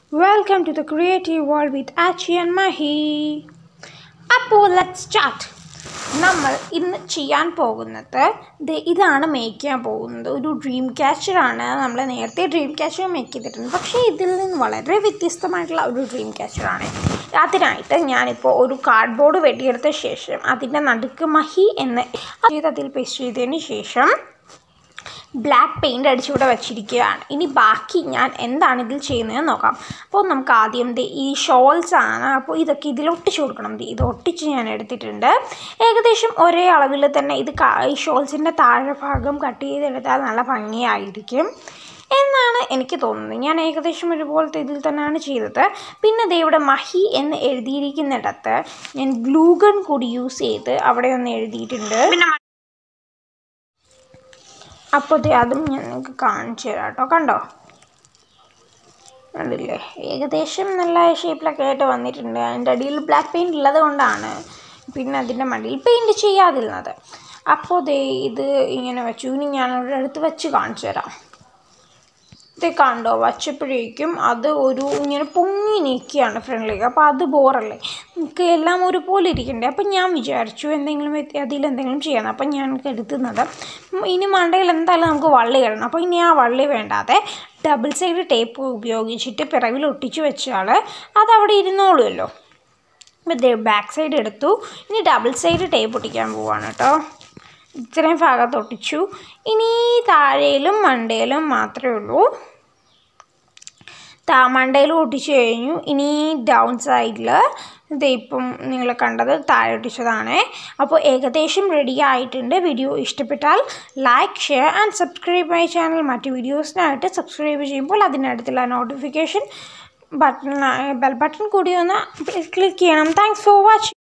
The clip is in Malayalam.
Welcome to the creative world with Achi and Mahi. അപ്പോൾ ലെറ്റ് സ്റ്റാർട്ട് നമ്മൾ ഇന്ന് ചെയ്യാൻ പോകുന്നത് ദേ ഇതാണ് മേക്ക് ചെയ്യാൻ പോകുന്നത് ഒരു ഡ്രീം ക്യാച്ചറാണ് നമ്മൾ നേരത്തെ ഡ്രീം ക്യാച്ചർ മേക്ക് ചെയ്തിട്ടുണ്ട് പക്ഷേ ഇതിൽ നിന്ന് വളരെ വ്യത്യസ്തമായിട്ടുള്ള ഒരു ഡ്രീം ക്യാച്ചറാണ് അതിനായിട്ട് ഞാനിപ്പോൾ ഒരു കാർഡ്ബോർഡ് വെട്ടിയെടുത്ത ശേഷം അതിൻ്റെ നടുക്ക് മഹി എന്ന് ചെയ്ത് അതിൽ പേസ്റ്റ് ചെയ്തതിന് ശേഷം ബ്ലാക്ക് പെയിൻ്റ് അടിച്ചിവിടെ വെച്ചിരിക്കുകയാണ് ഇനി ബാക്കി ഞാൻ എന്താണ് ഇതിൽ ചെയ്യുന്നതെന്ന് നോക്കാം അപ്പോൾ നമുക്ക് ആദ്യം ദേ ഈ ഷോൾസ് ആണ് അപ്പോൾ ഇതൊക്കെ ഇതിൽ ഒട്ടിച്ച് കൊടുക്കണം ദേ ഇത് ഒട്ടിച്ച് ഞാൻ എടുത്തിട്ടുണ്ട് ഏകദേശം ഒരേ അളവിൽ തന്നെ ഇത് ക- ഈ ഷോൾസിൻ്റെ താഴെ ഭാഗം കട്ട് ചെയ്തെടുത്താൽ നല്ല ഭംഗിയായിരിക്കും എന്നാണ് എനിക്ക് തോന്നുന്നത് ഞാൻ ഏകദേശം ഒരുപോലത്തെ ഇതിൽ തന്നെയാണ് ചെയ്തത് പിന്നെ ദേ ഇവിടെ മഹി എന്ന് എഴുതിയിരിക്കുന്നിടത്ത് ഞാൻ ഗ്ലൂഗൺ കൂടി യൂസ് ചെയ്ത് അവിടെ ഒന്ന് എഴുതിയിട്ടുണ്ട് അപ്പോൾ ദേ അതും ഞാൻ നിങ്ങൾക്ക് കാണിച്ചു തരാം കേട്ടോ കണ്ടോ കണ്ടില്ലേ ഏകദേശം നല്ല ഷേപ്പിലൊക്കെ ആയിട്ട് വന്നിട്ടുണ്ട് അതിൻ്റെ അടിയിൽ ബ്ലാക്ക് പെയിൻറ് ഉള്ളത് കൊണ്ടാണ് പിന്നെ അതിൻ്റെ മടിയിൽ പെയിൻറ് ചെയ്യാതിരുന്നത് അപ്പോൾ ദേ ഇത് ഇങ്ങനെ വെച്ചു ഇനി ഞാൻ ഇവിടെ അടുത്ത് വെച്ച് കാണിച്ചു തരാം ഇത് കണ്ടോ വച്ചപ്പോഴേക്കും അത് ഒരു ഇങ്ങനെ പൊങ്ങി നിൽക്കുകയാണ് ഫ്രണ്ടിലേക്ക് അപ്പോൾ അത് ബോറല്ലേ നമുക്ക് എല്ലാം ഒരുപോലെ ഇരിക്കണ്ടേ അപ്പം ഞാൻ വിചാരിച്ചു എന്തെങ്കിലും വ്യത്യ- അതിൽ എന്തെങ്കിലും ചെയ്യണം അപ്പം ഞാൻ കരുതുന്നത് ഉം, ഇനി മണ്ടയിൽ എന്തായാലും നമുക്ക് വള്ളി ഇടണം അപ്പോൾ ഇനി ആ വള്ളി വേണ്ടാതെ ഡബിൾ സൈഡ് ടേപ്പ് ഉപയോഗിച്ചിട്ട് പിറകിൽ ഒട്ടിച്ച് വെച്ചാൽ അതവിടെ ഇരുന്നോളുമല്ലോ അപ്പോൾ ബാക്ക് സൈഡ് എടുത്തു ഇനി ഡബിൾ സൈഡ് ടേപ്പ് ഒട്ടിക്കാൻ പോവാണ് കേട്ടോ ഇത്രയും ഭാഗത്ത് ഒട്ടിച്ചു ഇനി താഴേലും മണ്ടയിലും മാത്രമേ ഉള്ളൂ താ മണ്ടയിൽ ഒട്ടിച്ചു കഴിഞ്ഞു ഇനി ഡൗൺ സൈഡിൽ ഇത് ഇപ്പം നിങ്ങൾ കണ്ടത് താഴെ ഒട്ടിച്ചതാണ് അപ്പോൾ ഏകദേശം റെഡി ആയിട്ടുണ്ട് വീഡിയോ ഇഷ്ടപ്പെട്ടാൽ like share and subscribe my channel മറ്റ് വീഡിയോസിനായിട്ട് സബ്സ്ക്രൈബ് ചെയ്യുമ്പോൾ അതിനടുത്തുള്ള നോട്ടിഫിക്കേഷൻ ബട്ടൺ ബെൽ ബട്ടൺ കൂടി ഒന്ന് ക്ലിക്ക് ചെയ്യണം താങ്ക്സ് ഫോർ വാച്ചിങ്